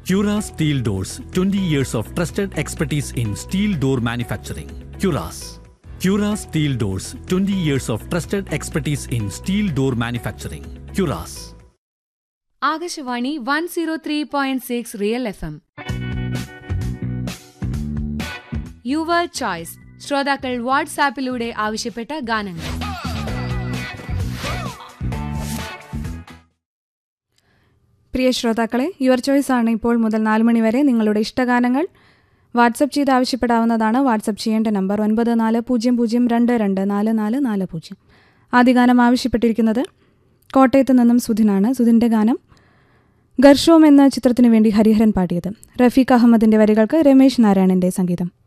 Cura Steel Doors 20 years of trusted expertise in steel door manufacturing. Curas. Cura Steel Doors 20 years of trusted expertise in steel door manufacturing. Curas. Akashvani one zero three point six real F M your choice ശ്രോതാക്കൾ വാട്സാപ്പിലൂടെ ആവശ്യപ്പെട്ട ഗാനങ്ങൾ പ്രിയ ശ്രോതാക്കളെ your choice ആണ് ഇപ്പോൾ മുതൽ നാല് മണി വരെ നിങ്ങളുടെ ഇഷ്ടഗാനങ്ങൾ വാട്സപ്പ് ചെയ്ത് ആവശ്യപ്പെടാവുന്നതാണ് വാട്സപ്പ് ചെയ്യേണ്ട നമ്പർ ഒൻപത് നാല് പൂജ്യം പൂജ്യം രണ്ട് രണ്ട് നാല് നാല് നാല് പൂജ്യം ആദ്യ ഗാനം ആവശ്യപ്പെട്ടിരിക്കുന്നത് കോട്ടയത്ത് നിന്നും സുധിനാണ് സുധിൻ്റെ ഗാനം ഗർഷോം എന്ന ചിത്രത്തിനു വേണ്ടി ഹരിഹരൻ പാടിയത് റഫീഖ് അഹമ്മദിൻ്റെ വരികൾക്ക് രമേശ് നാരായണൻ്റെ സംഗീതം